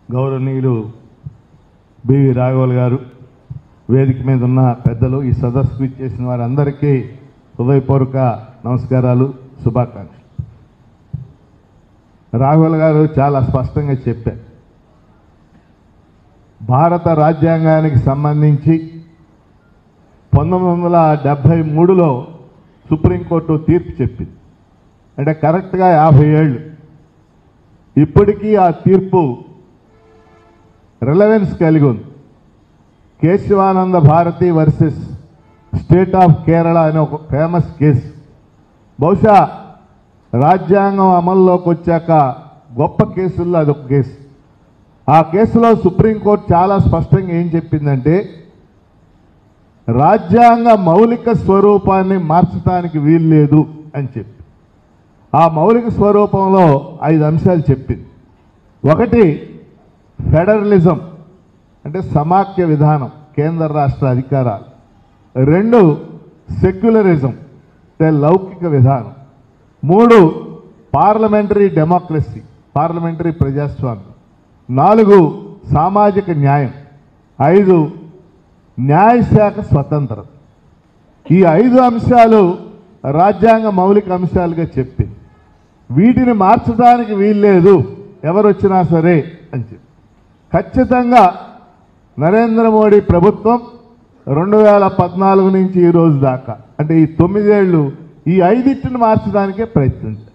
గౌరవనీయులు బివి రాఘవల్ గారు వేదిక మీద ఉన్న పెద్దలు ఈ సదస్సుకు ఇచ్చేసిన వారందరికీ హృదయపూర్వక నమస్కారాలు శుభాకాంక్షలు రాఘవల్ గారు చాలా స్పష్టంగా చెప్పారు భారత రాజ్యాంగానికి సంబంధించి పంతొమ్మిది వందల డెబ్భై మూడులో సుప్రీంకోర్టు తీర్పు చెప్పింది అంటే కరెక్ట్గా యాభై ఏళ్ళు ఇప్పటికీ ఆ తీర్పు రిలవెన్స్ కలిగి ఉంది Kesavananda Bharati versus state of Kerala అనే ఒక ఫేమస్ కేసు బహుశా రాజ్యాంగం అమల్లోకి వచ్చాక గొప్ప కేసుల్లో అదొక కేసు ఆ కేసులో సుప్రీంకోర్టు చాలా స్పష్టంగా ఏం చెప్పిందంటే రాజ్యాంగ మౌలిక స్వరూపాన్ని మార్చడానికి వీల్లేదు అని చెప్పి ఆ మౌలిక స్వరూపంలో ఐదు అంశాలు చెప్పింది ఒకటి ఫెడరలిజం అంటే సమాఖ్య విధానం కేంద్ర రాష్ట్ర అధికారాలు రెండు సెక్యులరిజం అంటే లౌకిక విధానం మూడు పార్లమెంటరీ డెమోక్రసీ పార్లమెంటరీ ప్రజాస్వామ్యం నాలుగు సామాజిక న్యాయం ఐదు న్యాయశాఖ స్వతంత్రం ఈ ఐదు అంశాలు రాజ్యాంగ మౌలిక అంశాలుగా చెప్పింది వీటిని మార్చడానికి వీల్లేదు ఎవరు వచ్చినా సరే అని చెప్పి ఖచ్చితంగా నరేంద్ర మోడీ ప్రభుత్వం రెండు వేల పద్నాలుగు నుంచి ఈ రోజు దాకా అంటే ఈ తొమ్మిదేళ్లు ఈ ఐదింటిని మార్చడానికే ప్రయత్నించారు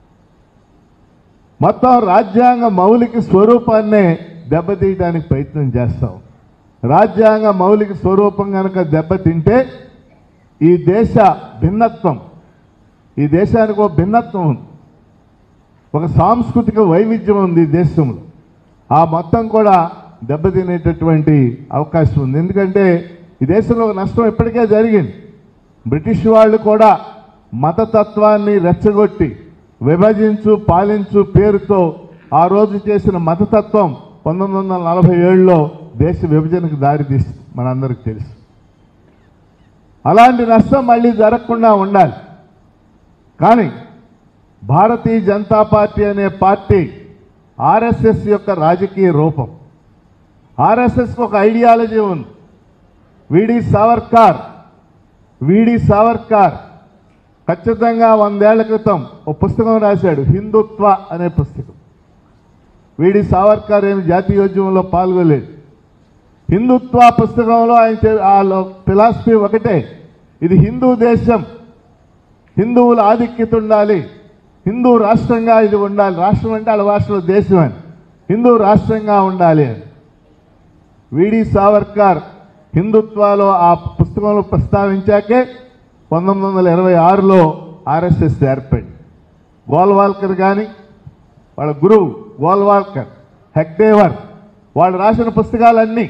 మొత్తం రాజ్యాంగ మౌలిక స్వరూపాన్నే దెబ్బతీయడానికి ప్రయత్నం చేస్తాం రాజ్యాంగ మౌలిక స్వరూపం కనుక దెబ్బతింటే ఈ దేశ భిన్నత్వం ఈ దేశానికి ఒక భిన్నత్వం ఉంది ఒక సాంస్కృతిక వైవిధ్యం ఉంది ఈ దేశంలో ఆ మొత్తం కూడా దెబ్బతినేటటువంటి అవకాశం ఉంది ఎందుకంటే ఈ దేశంలో ఒక నష్టం ఇప్పటికే జరిగింది బ్రిటిష్ వాళ్ళు కూడా మతతత్వాన్ని రెచ్చగొట్టి విభజించు పాలించు పేరుతో ఆ రోజు చేసిన మతతత్వం పంతొమ్మిది వందల నలభై ఏడులో దేశ విభజనకు దారితీస్తుంది మనందరికి తెలుసు అలాంటి నష్టం మళ్ళీ జరగకుండా ఉండాలి కానీ భారతీయ జనతా పార్టీ అనే పార్టీ ఆర్ఎస్ఎస్ యొక్క రాజకీయ రూపం ఆర్ఎస్ఎస్కి ఒక ఐడియాలజీ ఉంది విడి సావర్కార్ విడి సావర్కార్ ఖచ్చితంగా వందేళ్ల క్రితం ఒక పుస్తకం రాశాడు హిందుత్వ అనే పుస్తకం వీడి సావర్కర్ ఏమి జాతీయోద్యమంలో పాల్గొలేదు హిందుత్వ పుస్తకంలో ఆయన చె- ఆ ఫిలాసఫీ ఒకటే ఇది హిందూ దేశం హిందువుల ఆధిక్యత ఉండాలి హిందూ రాష్ట్రంగా ఇది ఉండాలి రాష్ట్రం అంటే వాళ్ళ భాషలో దేశం అని హిందూ రాష్ట్రంగా ఉండాలి అని విడి సావర్కర్ హిందుత్వాలో ఆ పుస్తకంలో ప్రస్తావించాకే పంతొమ్మిది వందల ఇరవై ఆరులో ఆర్ఎస్ఎస్ ఏర్పడింది గోల్వాల్కర్ కానీ వాళ్ళ గురువు గోల్వాల్కర్ హెక్డేవర్ వాళ్ళు రాసిన పుస్తకాలన్నీ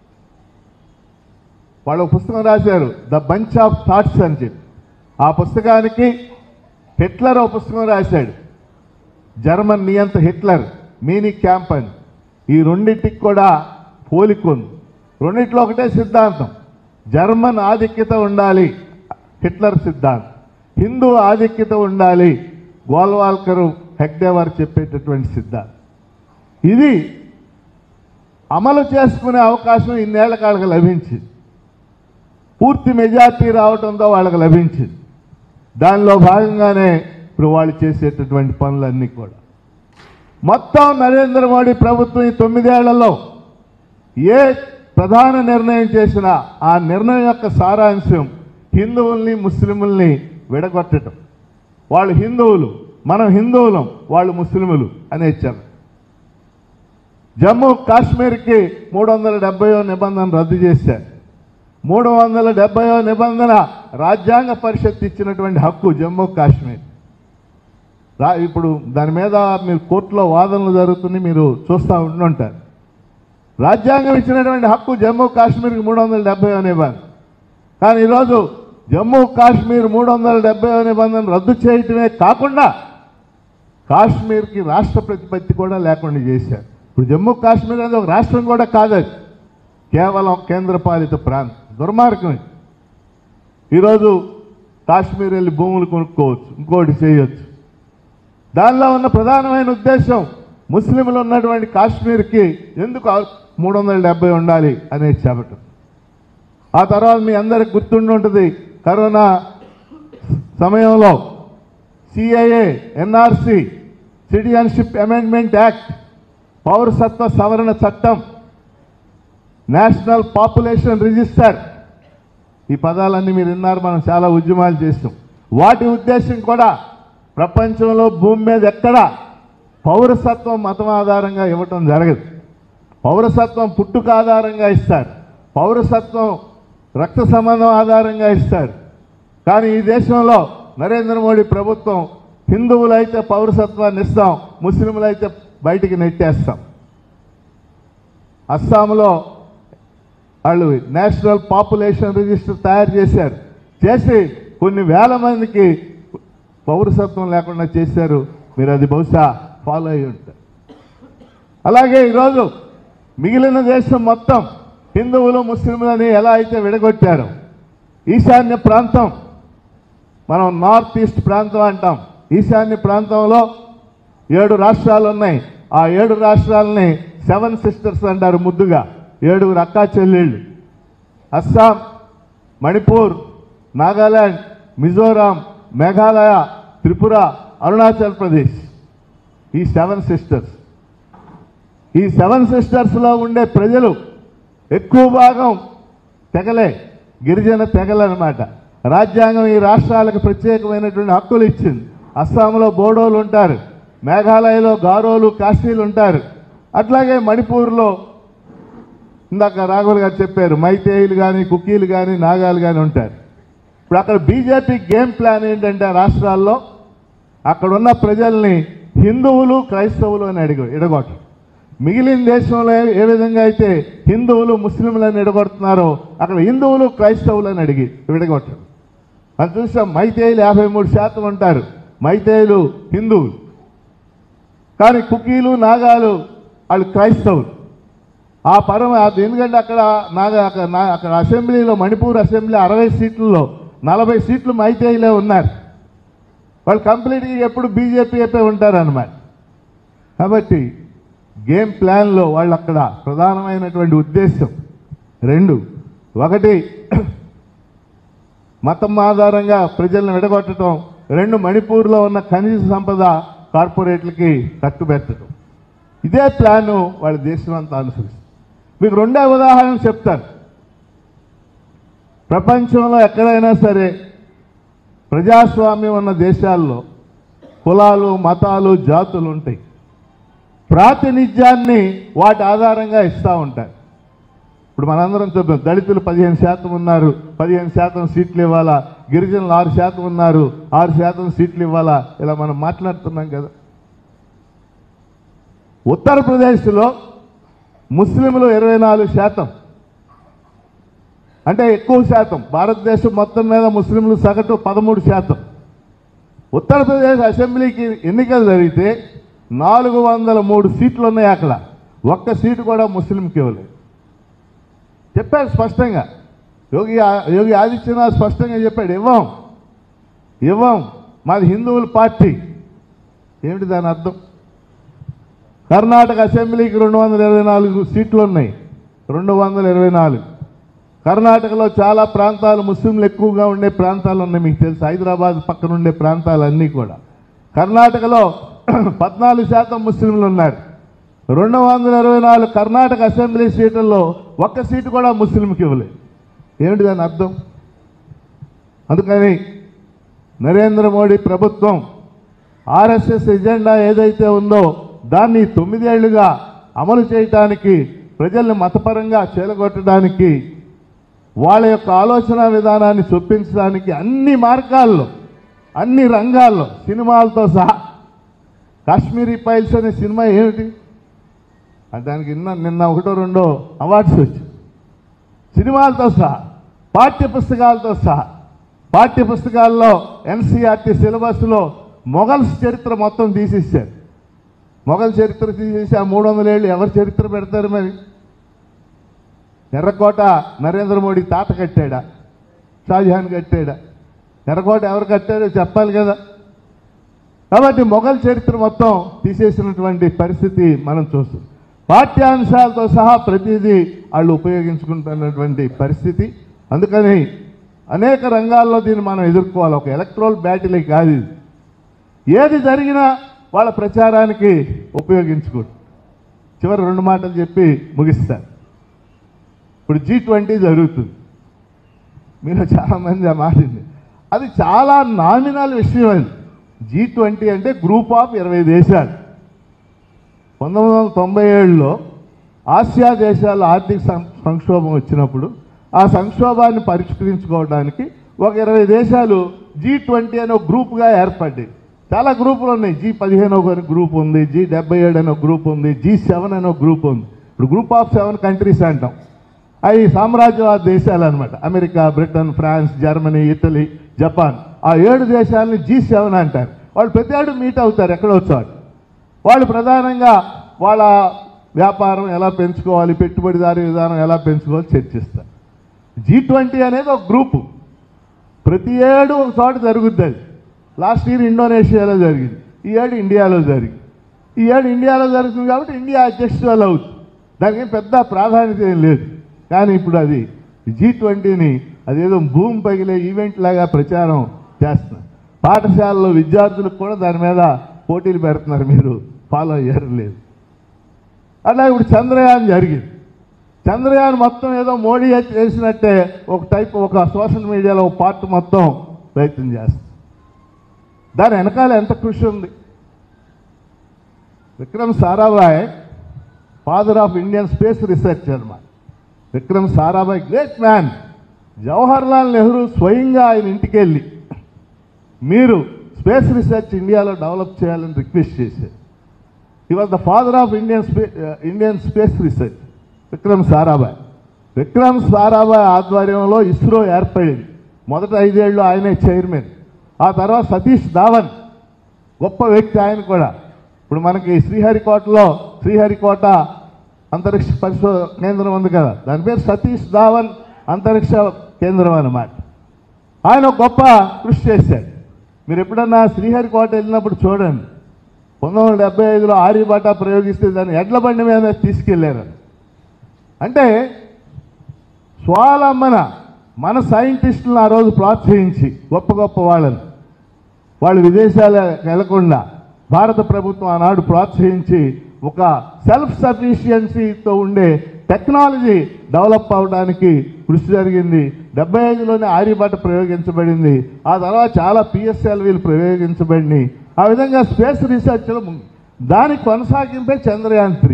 వాళ్ళు ఒక పుస్తకం రాశారు ద బంచ్ ఆఫ్ థాట్స్ అని చెప్పి ఆ పుస్తకానికి హిట్లర్ ఒక పుస్తకం రాశాడు జర్మన్ నియంత హిట్లర్ మీని క్యాంప్ అని ఈ రెండింటికి కూడా పోలిక ఉంది రెండిట్లో ఒకటే సిద్ధాంతం జర్మన్ ఆధిక్యత ఉండాలి హిట్లర్ సిద్ధాంతం హిందూ ఆధిక్యత ఉండాలి గోల్వాల్కరు హెగ్డేవర్ చెప్పేటటువంటి సిద్ధాంతం ఇది అమలు చేసుకునే అవకాశం ఇన్నేళ్ల కాళ్ళకి లభించింది పూర్తి మెజార్టీ రావడంతో వాళ్ళకి లభించింది దానిలో భాగంగానే ఇప్పుడు వాళ్ళు చేసేటటువంటి పనులన్నీ కూడా మొత్తం నరేంద్ర మోడీ ప్రభుత్వం ఈ తొమ్మిదేళ్లలో ఏ ప్రధాన నిర్ణయం చేసినా ఆ నిర్ణయం యొక్క సారాంశం హిందువుల్ని ముస్లిముల్ని విడగొట్టడం వాళ్ళు హిందువులు మనం హిందువులం వాళ్ళు ముస్లిములు అనేచ్చారు జమ్మూ కాశ్మీర్కి మూడు వందల డెబ్బయో నిబంధన రద్దు చేశారు మూడు వందల డెబ్బయో నిబంధన రాజ్యాంగ పరిషత్ ఇచ్చినటువంటి హక్కు జమ్మూ కాశ్మీర్ రా ఇప్పుడు దాని మీద మీరు కోర్టులో వాదనలు జరుగుతుంది మీరు చూస్తూ ఉండుంటారు రాజ్యాంగం ఇచ్చినటువంటి హక్కు జమ్మూ కాశ్మీర్కి మూడు వందల డెబ్బై నిబంధన కానీ ఈరోజు జమ్మూ కాశ్మీర్ మూడు వందల డెబ్బై నిబంధన రద్దు చేయటమే కాకుండా కాశ్మీర్కి రాష్ట్ర ప్రతిపత్తి కూడా లేకుండా చేశారు ఇప్పుడు జమ్మూ కాశ్మీర్ అనేది ఒక రాష్ట్రం కూడా కాదది కేవలం కేంద్రపాలిత ప్రాంతం దుర్మార్గం ఇది. ఈరోజు కాశ్మీర్ వెళ్ళి భూములు కొనుక్కోవచ్చు ఇంకోటి చేయొచ్చు దానిలో ఉన్న ప్రధానమైన ఉద్దేశం ముస్లింలు ఉన్నటువంటి కాశ్మీర్కి ఎందుకు మూడు వందల డెబ్బై ఉండాలి అనేది చెప్పటం ఆ తర్వాత మీ అందరికి గుర్తుండి ఉంటుంది కరోనా సమయంలో CAA NRC citizenship amendment act పౌరసత్వ సవరణ చట్టం నేషనల్ పాపులేషన్ రిజిస్టర్ ఈ పదాలన్నీ మీరు విన్నారు మనం చాలా ఉద్యమాలు చేస్తాం వాటి ఉద్దేశం కూడా ప్రపంచంలో భూమి మీద ఎక్కడ పౌరసత్వం మతం ఆధారంగా ఇవ్వటం జరగదు పౌరసత్వం పుట్టుక ఆధారంగా ఇస్తారు పౌరసత్వం రక్త సంబంధం ఆధారంగా ఇస్తారు కానీ ఈ దేశంలో నరేంద్ర మోడీ ప్రభుత్వం హిందువులైతే పౌరసత్వాన్ని ఇస్తాం ముస్లింలైతే బయటికి నెట్టేస్తాం అస్సాంలో వాళ్ళు నేషనల్ పాపులేషన్ రిజిస్టర్ తయారు చేశారు చేసి కొన్ని వేల మందికి పౌరసత్వం లేకుండా చేశారు మీరు అది బహుశా ఫాలో అయి ఉంటారు అలాగే ఈరోజు మిగిలిన దేశం మొత్తం హిందువులు ముస్లింలని ఎలా అయితే విడగొట్టారో ఈశాన్య ప్రాంతం మనం నార్త్ ఈస్ట్ ప్రాంతం అంటాం ఈశాన్య ప్రాంతంలో ఏడు రాష్ట్రాలు ఉన్నాయి ఆ ఏడు రాష్ట్రాలని సెవెన్ సిస్టర్స్ అంటారు ముద్దుగా ఏడుగురు అక్కా చెల్లెళ్ళు అస్సాం మణిపూర్ నాగాలాండ్ మిజోరాం మేఘాలయ త్రిపుర అరుణాచల్ ప్రదేశ్ ఈ సెవెన్ సిస్టర్స్ ఈ సెవెన్ సిస్టర్స్లో ఉండే ప్రజలు ఎక్కువ భాగం తెగలే గిరిజన తెగలన్నమాట రాజ్యాంగం ఈ రాష్ట్రాలకు ప్రత్యేకమైనటువంటి హక్కులు ఇచ్చింది అస్సాంలో బోడోలు ఉంటారు మేఘాలయలో గారోలు కాశీలు ఉంటారు అట్లాగే మణిపూర్లో ఇందాక రాఘుల్ గారు చెప్పారు మైతేయులు కానీ కుకీలు కానీ నాగాలు కానీ ఉంటారు ఇప్పుడు అక్కడ బీజేపీ గేమ్ ప్లాన్ ఏంటంటే ఆ రాష్ట్రాల్లో అక్కడ ఉన్న ప్రజల్ని హిందువులు క్రైస్తవులు అని అడిగి ఎడగొట్టరు మిగిలిన దేశంలో ఏ- ఏ విధంగా అయితే హిందువులు ముస్లింలను ఎడగొడుతున్నారో అక్కడ హిందువులు క్రైస్తవులను అడిగి విడగొట్టరు మనం చూసాం మైతేయులు యాభై మూడు శాతం ఉంటారు మైతేయులు హిందువులు కానీ కుకీలు నాగాలు వాళ్ళు క్రైస్తవులు ఆ పరమ అది ఎందుకంటే అక్కడ నాగ అక్కడ నా- అక్కడ అసెంబ్లీలో మణిపూర్ అసెంబ్లీ అరవై సీట్లలో నలభై సీట్లు మైతేయిలే ఉన్నారు వాళ్ళు కంప్లీట్గా ఎప్పుడు బీజేపీ అయిపోయి ఉంటారన్నమాట కాబట్టి గేమ్ ప్లాన్లో వాళ్ళు అక్కడ ప్రధానమైనటువంటి ఉద్దేశం రెండు ఒకటి మతం ఆధారంగా ప్రజలను విడగొట్టడం రెండు మణిపూర్లో ఉన్న ఖనిజ సంపద కార్పొరేట్లకి కట్టుబెట్టడం ఇదే ప్లాను వాళ్ళ దేశం అంతా అనుసరిస్తుంది మీకు రెండే ఉదాహరణలు చెప్తాను ప్రపంచంలో ఎక్కడైనా సరే ప్రజాస్వామ్యం ఉన్న దేశాల్లో కులాలు మతాలు జాతులు ఉంటాయి ప్రాతినిధ్యాన్ని వాటి ఆధారంగా ఇస్తూ ఉంటారు ఇప్పుడు మనందరం చూద్దాం దళితులు పదిహేను శాతం ఉన్నారు పదిహేను శాతం సీట్లు ఇవ్వాలా గిరిజనులు ఆరు శాతం ఉన్నారు ఆరు శాతం సీట్లు ఇవ్వాలా ఇలా మనం మాట్లాడుతున్నాం కదా ఉత్తరప్రదేశ్లో ముస్లింలు ఇరవై నాలుగు శాతం అంటే ఎక్కువ శాతం భారతదేశం మొత్తం మీద ముస్లింలు సగటు పదమూడు శాతం ఉత్తరప్రదేశ్ అసెంబ్లీకి ఎన్నికలు జరిగితే నాలుగు వందల మూడు సీట్లు ఉన్నాయి అక్కడ ఒక్క సీటు కూడా ముస్లింకి ఇవ్వలేదు చెప్పాడు స్పష్టంగా యోగి ఆ- యోగి ఆదిత్యనాథ్ స్పష్టంగా చెప్పాడు ఇవ్వం ఇవ్వం మాది హిందువుల పార్టీ ఏమిటి దాని అర్థం కర్ణాటక అసెంబ్లీకి రెండు వందల ఇరవై నాలుగు సీట్లు ఉన్నాయి రెండు వందల ఇరవై నాలుగు కర్ణాటకలో చాలా ప్రాంతాలు ముస్లింలు ఎక్కువగా ఉండే ప్రాంతాలు ఉన్నాయి మీకు తెలుసు హైదరాబాద్ పక్కన ఉండే ప్రాంతాలన్నీ కూడా కర్ణాటకలో పద్నాలుగు శాతం ముస్లింలు ఉన్నారు రెండు వందల ఇరవై నాలుగు కర్ణాటక అసెంబ్లీ సీట్లలో ఒక్క సీటు కూడా ముస్లింకి ఇవ్వలేదు ఏమిటి దాని అర్థం అందుకని నరేంద్ర మోడీ ప్రభుత్వం ఆర్ఎస్ఎస్ ఎజెండా ఏదైతే ఉందో దాన్ని తొమ్మిదేళ్లుగా అమలు చేయటానికి ప్రజల్ని మతపరంగా చేలగొట్టడానికి వాళ్ళ యొక్క ఆలోచన విధానాన్ని చొప్పించడానికి అన్ని మార్గాల్లో అన్ని రంగాల్లో సినిమాలతో సహా కాశ్మీరీ ఫైల్స్ అనే సినిమా ఏమిటి ఆ దానికి నిన్న నిన్న ఒకటో రెండో అవార్డ్స్ వచ్చాయి సినిమాలతో సహా పాఠ్య పుస్తకాలతో సహా పాఠ్య పుస్తకాల్లో ఎన్సీఆర్టీ సిలబస్లో మొఘల్స్ చరిత్ర మొత్తం తీసేశారు మొఘల్ చరిత్ర తీసేసి ఆ మూడు వందల ఏళ్ళు ఎవరి చరిత్ర పెడతారు మరి ఎర్రకోట నరేంద్ర మోడీ తాత కట్టాడా షాజహాన్ కట్టాడా ఎర్రకోట ఎవరు కట్టారో చెప్పాలి కదా కాబట్టి మొఘల్ చరిత్ర మొత్తం తీసేసినటువంటి పరిస్థితి మనం చూస్తాం పాఠ్యాంశాలతో సహా ప్రతిదీ వాళ్ళు ఉపయోగించుకుంటున్నటువంటి పరిస్థితి అందుకని అనేక రంగాల్లో దీన్ని మనం ఎదుర్కోవాలి ఒక ఎలక్ట్రోల్ బ్యాటిల్ కాదు ఇది ఏది జరిగినా వాళ్ళ ప్రచారానికి ఉపయోగించుకోరు చివరి రెండు మాటలు చెప్పి ముగిస్తారు ఇప్పుడు జీ ట్వంటీ జరుగుతుంది మీరు చాలామంది ఆ మాట విన్నారు. అది చాలా నామినల్ విషయం అది జీ ట్వంటీ అంటే గ్రూప్ ఆఫ్ ఇరవై దేశాలు పంతొమ్మిది వందల తొంభై ఏడులో ఆసియా దేశాల ఆర్థిక సం- సంక్షోభం వచ్చినప్పుడు ఆ సంక్షోభాన్ని పరిష్కరించుకోవడానికి ఒక ఇరవై దేశాలు జీ ట్వంటీ అనే ఒక గ్రూప్గా ఏర్పడ్డాయి చాలా గ్రూపులు ఉన్నాయి జీ పదిహేను ఒక గ్రూప్ ఉంది జీ డెబ్బై ఏడు అనే ఒక గ్రూప్ ఉంది జీ సెవెన్ అనే ఒక గ్రూప్ ఉంది ఇప్పుడు గ్రూప్ ఆఫ్ సెవెన్ కంట్రీస్ అంటాం అవి సామ్రాజ్యవాద దేశాలు అనమాట America Britain France Germany Italy Japan ఆ ఏడు దేశాలని జీ సెవెన్ అంటారు వాళ్ళు ప్రతి ఏడు మీట్ అవుతారు ఎక్కడో చోట వాళ్ళు ప్రధానంగా వాళ్ళ వ్యాపారం ఎలా పెంచుకోవాలి పెట్టుబడిదారీ విధానం ఎలా పెంచుకోవాలి చర్చిస్తారు జీ ట్వంటీ అనేది ఒక గ్రూపు ప్రతి ఏడు ఒక చోట జరుగుద్ది అది లాస్ట్ ఇయర్ ఇండోనేషియాలో జరిగింది ఈ ఏడు ఇండియాలో జరిగింది ఈ ఏడు ఇండియాలో జరుగుతుంది కాబట్టి ఇండియా అధ్యక్షురాలు అవుతుంది దానికి ఏం పెద్ద ప్రాధాన్యత ఏం లేదు కానీ ఇప్పుడు అది జీ ట్వంటీని అదేదో భూమి పగిలే ఈవెంట్ లాగా ప్రచారం చేస్తున్నారు పాఠశాలలో విద్యార్థులకు కూడా దాని మీద పోటీలు పెడుతున్నారు మీరు ఫాలో అయ్యారు లేదు అట్లా ఇప్పుడు చంద్రయాన్ జరిగింది చంద్రయాన్ మొత్తం ఏదో మోడీ చేసినట్టే ఒక టైప్ ఒక సోషల్ మీడియాలో ఒక పార్ట్ మొత్తం ప్రయత్నం చేస్తుంది దాని వెనకాల ఎంత కృషి ఉంది Vikram Sarabhai father of Indian space research అన్నమాట Vikram Sarabhai great man Jawaharlal Nehru స్వయంగా ఆయన ఇంటికి వెళ్ళి మీరు స్పేస్ రీసెర్చ్ ఇండియాలో డెవలప్ చేయాలని రిక్వెస్ట్ చేశారు he was the father of Indian space Indian space research Vikram Sarabhai Vikram Sarabhai ఆధ్వర్యంలో ఇస్రో ఏర్పడింది మొదట ఐదేళ్ళు ఆయనే చైర్మన్ ఆ తర్వాత సతీష్ ధావన్ గొప్ప వ్యక్తి ఆయన కూడా ఇప్పుడు మనకి శ్రీహరికోటలో శ్రీహరికోట అంతరిక్ష పరిశోధన కేంద్రం ఉంది కదా దాని పేరు సతీష్ ధావన్ అంతరిక్ష కేంద్రం అన్నమాట ఆయన ఒక గొప్ప కృషి చేశాడు మీరు ఎప్పుడన్నా శ్రీహరికోట వెళ్ళినప్పుడు చూడండి పంతొమ్మిది వందల డెబ్బై ఐదులో ఆర్యభట ప్రయోగిస్తే దాన్ని ఎడ్ల బండి మీద తీసుకెళ్లారు అంటే స్వాలమ్మన మన సైంటిస్టులను ఆ రోజు ప్రోత్సహించి గొప్ప గొప్ప వాళ్ళని వాళ్ళు విదేశాలు వెళ్లకుండా భారత ప్రభుత్వం ఆనాడు ప్రోత్సహించి ఒక సెల్ఫ్ సఫిషియన్సీతో ఉండే టెక్నాలజీ డెవలప్ అవడానికి కృషి జరిగింది డెబ్బై ఐదులోనే ఆర్యభట ప్రయోగించబడింది ఆ తర్వాత చాలా పిఎస్ఎల్వీలు ప్రయోగించబడినాయి ఆ విధంగా స్పేస్ రీసెర్చ్లో ముందు దానికి కొనసాగింపే చంద్రయాన్ త్రీ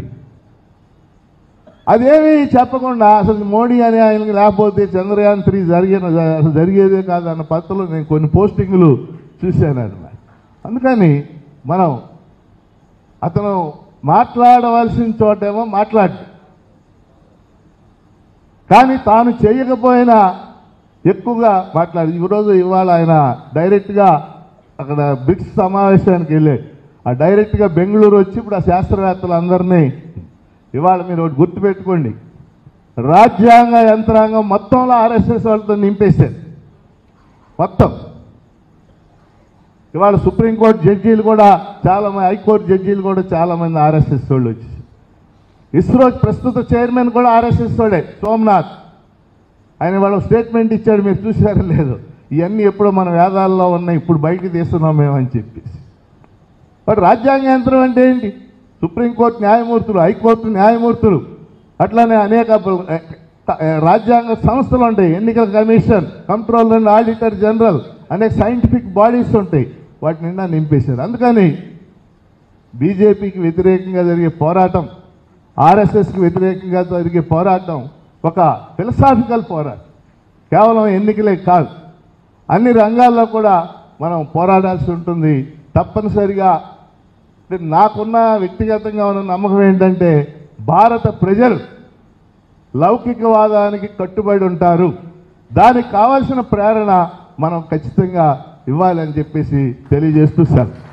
అదేమీ చెప్పకుండా అసలు మోడీ అనే ఆయనకి లేకపోతే చంద్రయాన్ త్రీ జరిగిన అసలు జరిగేదే కాదు అన్న పద్ధతిలో నేను కొన్ని పోస్టింగ్లు చూశాను అనమాట అందుకని మనం అతను మాట్లాడవలసిన చోటేమో మాట్లాడు కానీ తాను చేయకపోయినా ఎక్కువగా మాట్లాడి ఈరోజు ఇవాళ ఆయన డైరెక్ట్గా అక్కడ బ్రిక్స్ సమావేశానికి వెళ్ళాడు ఆ డైరెక్ట్గా బెంగళూరు వచ్చి ఇప్పుడు ఆ శాస్త్రవేత్తలందరినీ ఇవాళ మీరు ఒకటి గుర్తుపెట్టుకోండి రాజ్యాంగ యంత్రాంగం మొత్తంలో ఆర్ఎస్ఎస్ వాళ్ళతో నింపేశారు మొత్తం ఇవాళ సుప్రీంకోర్టు జడ్జీలు కూడా చాలా మంది హైకోర్టు జడ్జీలు కూడా చాలా మంది ఆర్ఎస్ఎస్ వాళ్ళు వచ్చేసారు ఇస్రో ప్రస్తుత చైర్మన్ కూడా ఆర్ఎస్ఎస్ వాడే సోమనాథ్ ఆయన వాళ్ళు స్టేట్మెంట్ ఇచ్చాడు మీరు చూసారో లేదు ఇవన్నీ ఎప్పుడో మన వేదాల్లో ఉన్నాయి ఇప్పుడు బయటికి తీస్తున్నాం మేము అని చెప్పేసి బట్ రాజ్యాంగ యంత్రం అంటే ఏంటి సుప్రీంకోర్టు న్యాయమూర్తులు హైకోర్టు న్యాయమూర్తులు అట్లానే అనేక ప- ఏ, రాజ్యాంగ సంస్థలు ఉంటాయి ఎన్నికల commission controller and auditor general అనేక సైంటిఫిక్ బాడీస్ ఉంటాయి వాటి నిండా నింపేశారు అందుకని బీజేపీకి వ్యతిరేకంగా జరిగే పోరాటం ఆర్ఎస్ఎస్కి వ్యతిరేకంగా జరిగే పోరాటం ఒక ఫిలసాఫికల్ పోరాటం కేవలం ఎన్నికలే కాదు అన్ని రంగాల్లో కూడా మనం పోరాడాల్సి ఉంటుంది తప్పనిసరిగా అంటే నాకున్న వ్యక్తిగతంగా ఉన్న నమ్మకం ఏంటంటే భారత ప్రజలు లౌకికవాదానికి కట్టుబడి ఉంటారు దానికి కావాల్సిన ప్రేరణ మనం ఖచ్చితంగా ఇవ్వాలని చెప్పేసి తెలియజేస్తూ సార్